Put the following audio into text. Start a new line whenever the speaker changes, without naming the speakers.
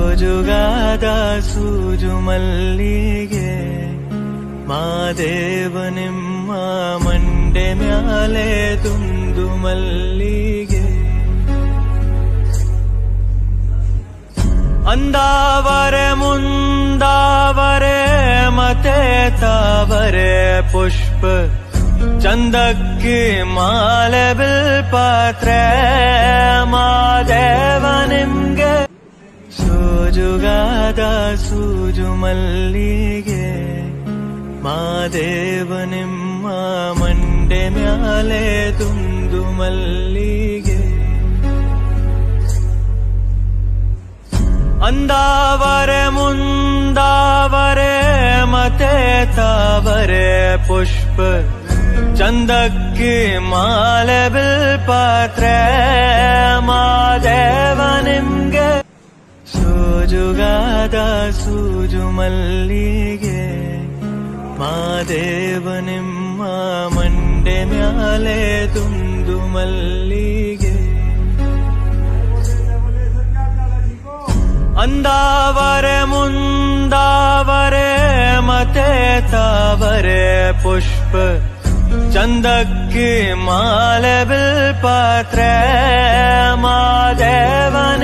ಸೋಜುಗಾದ ಸೂಜು ಮಲ್ಲಿಗೆ ಮಾದೇವ ನಿಮ್ಮ ಮಂಡೆ ಮ್ಯಾಲೆ ದುಂದು ಮಲ್ಲಿಗೆ ಅಂದಾವರೆ ಮುಂದಾವರೆ ಮತ್ತೆ ತಾವರೆ ಪುಷ್ಪ ಚಂದಕ್ಕಿ ಮಾಲೆ ಬಿಲ್ಪಾತ್ರೆ ಮಾದೇವ ನಿಮ್ಗೆ ಸೋಜುಗಾದ ಸೂಜು ಮಲ್ಲಿಗೆ ಮಾದೇವ ನಿಮ್ಮ ಮಂಡೆ ಮ್ಯಾಲೆ ದುಂದು ಮಲ್ಲಿಗೆ ಅಂದಾವರೆ ಮುಂದಾವರೆ ಮತ್ತೆ ತಾವರೆ ಪುಷ್ಪ ಚಂದಕ್ಕಿ ಮಾಲೆ ಬಿಲ್ಪಾತ್ರೆ ಮಾದೇವ ನಿಮ್ಗೆ ಸೋಜುಗಾದ ಸೂಜು ಮಲ್ಲಿಗೆ ಮಾದೇವ ನಿಮ್ಮ ಮಂಡೆ ಮ್ಯಾಲೆ ದುಂದು ಮಲ್ಲಿಗೆ ಅಂದಾವರೆ ಮುಂದಾವರೆ ಮತ್ತೆ ತಾವರೆ ಪುಷ್ಪ ಚಂದಕ್ಕಿ ಮಾಲೆ ಬಿಲ್ಪಾತ್ರೆ ಮಾದೇವ